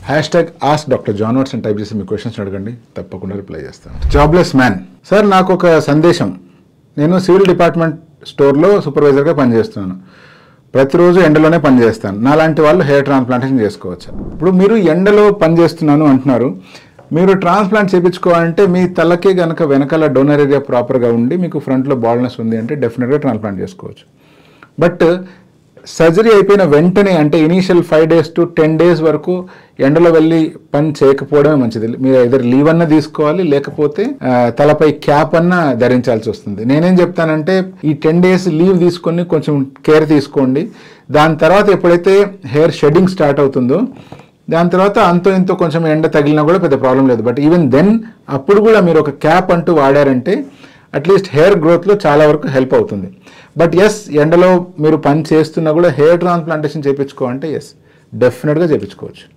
hash hashtag ask doctor John Watts అని type చేసి మీ క్వశ్చన్స్ అడగండి తప్పకుండా రిప్లై చేస్తాను జాబ్లెస్ మ్యాన్ సార్ నాకు ఒక సందేశం నేను సివిల్ డిపార్ట్మెంట్ స్టోర్లో సూపర్వైజర్గా పనిచేస్తున్నాను ప్రతిరోజు ఎండలోనే పనిచేస్తాను నాలాంటి వాళ్ళు హెయిర్ ట్రాన్స్ప్లాంటేషన్ చేసుకోవచ్చు ఇప్పుడు మీరు ఎండలో పనిచేస్తున్నాను అంటున్నారు మీరు ట్రాన్స్ప్లాంట్ చేయించుకోవాలంటే మీ తలకి గనక వెనకాల డోనర్ ఏరియా ప్రాపర్గా ఉండి మీకు ఫ్రంట్లో బాల్నెస్ ఉంది అంటే డెఫినెట్గా ట్రాన్స్ప్లాంట్ చేసుకోవచ్చు బట్ సర్జరీ అయిపోయిన వెంటనే అంటే initial five days to ten days వరకు ఎండలో వెళ్ళి పని చేయకపోవడమే మంచిది మీరు ఇద్దరు లీవ్ అన్న తీసుకోవాలి లేకపోతే ఆ, తలపై క్యాప్ అన్న ధరించాల్సి వస్తుంది నేనేం చెప్తానంటే ఈ టెన్ డేస్ లీవ్ తీసుకొని కొంచెం కేర్ తీసుకోండి దాని తర్వాత ఎప్పుడైతే హెయిర్ షెడ్డింగ్ స్టార్ట్ అవుతుందో దాని తర్వాత అంతో ఇంతో కొంచెం ఎండ తగిలినా కూడా పెద్ద ప్రాబ్లం లేదు బట్ ఈవెన్ దెన్ అప్పుడు కూడా మీరు ఒక క్యాప్ అంటూ వాడారంటే అట్లీస్ట్ హెయిర్ గ్రోత్లో చాలా వరకు హెల్ప్ అవుతుంది బట్ ఎస్ ఎండలో మీరు పని చేస్తున్నా కూడా హెయిర్ ట్రాన్స్ప్లాంటేషన్ చేయించుకోవాలంటే ఎస్ డెఫినెట్గా చేయించుకోవచ్చు